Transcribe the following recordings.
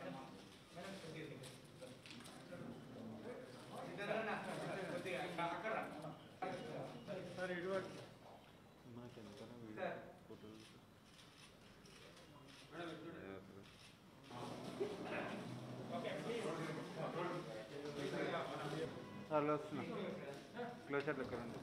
వాళ్ళు వస్తున్నాం క్లోజర్ దగ్గర ఉంది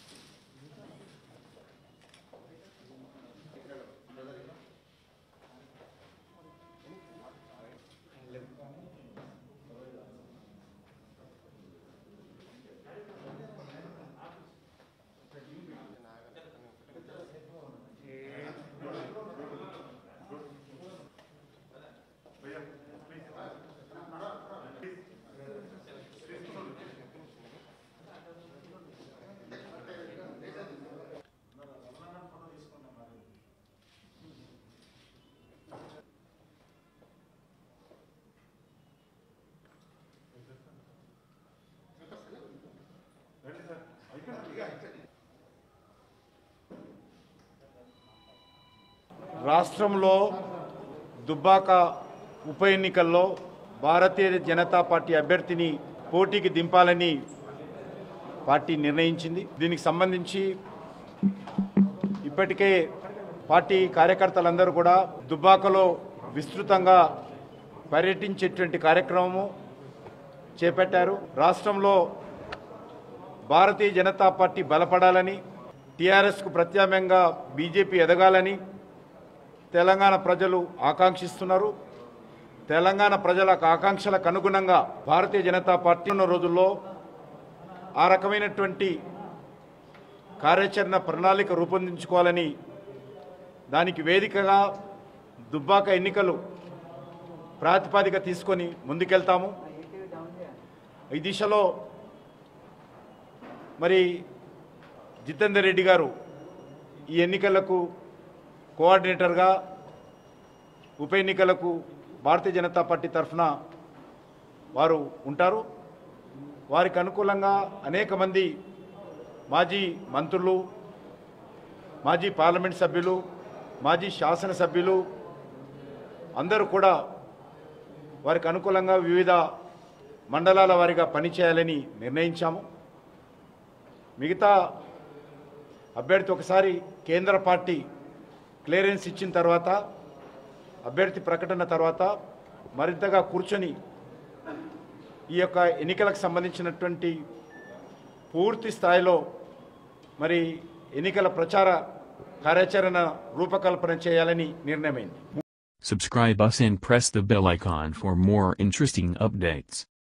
రాష్ట్రంలో దుబ్బాక ఉప ఎన్నికల్లో భారతీయ జనతా పార్టీ అభ్యర్థిని పోటీకి దింపాలని పార్టీ నిర్ణయించింది దీనికి సంబంధించి ఇప్పటికే పార్టీ కార్యకర్తలందరూ కూడా దుబ్బాకలో విస్తృతంగా పర్యటించేటువంటి కార్యక్రమము చేపట్టారు రాష్ట్రంలో భారతీయ జనతా పార్టీ బలపడాలని టీఆర్ఎస్కు ప్రత్యామ్నాయంగా బీజేపీ ఎదగాలని తెలంగాణ ప్రజలు ఆకాంక్షిస్తున్నారు తెలంగాణ ప్రజల ఆకాంక్షలకు అనుగుణంగా భారతీయ జనతా పార్టీ ఉన్న రోజుల్లో ఆ రకమైనటువంటి కార్యాచరణ ప్రణాళిక రూపొందించుకోవాలని దానికి వేదికగా దుబ్బాక ఎన్నికలు ప్రాతిపాదిక తీసుకొని ముందుకెళ్తాము ఈ దిశలో మరి జితేందర్ రెడ్డి గారు ఈ ఎన్నికలకు కోఆర్డినేటర్గా ఉప ఎన్నికలకు భారతీయ జనతా పార్టీ తరఫున వారు ఉంటారు వారికి అనుకూలంగా అనేక మంది మాజీ మంత్రులు మాజీ పార్లమెంట్ సభ్యులు మాజీ శాసనసభ్యులు అందరూ కూడా వారికి అనుకూలంగా వివిధ మండలాల వారిగా పనిచేయాలని నిర్ణయించాము మిగతా అభ్యర్థి ఒకసారి కేంద్ర పార్టీ క్లియరెన్స్ ఇచ్చిన తర్వాత అభ్యర్థి ప్రకటన తర్వాత మరింతగా కూర్చొని ఈ యొక్క ఎన్నికలకు సంబంధించినటువంటి పూర్తి స్థాయిలో మరి ఎన్నికల ప్రచార కార్యాచరణ రూపకల్పన చేయాలని నిర్ణయమైంది Subscribe us and press the bell icon for more interesting updates.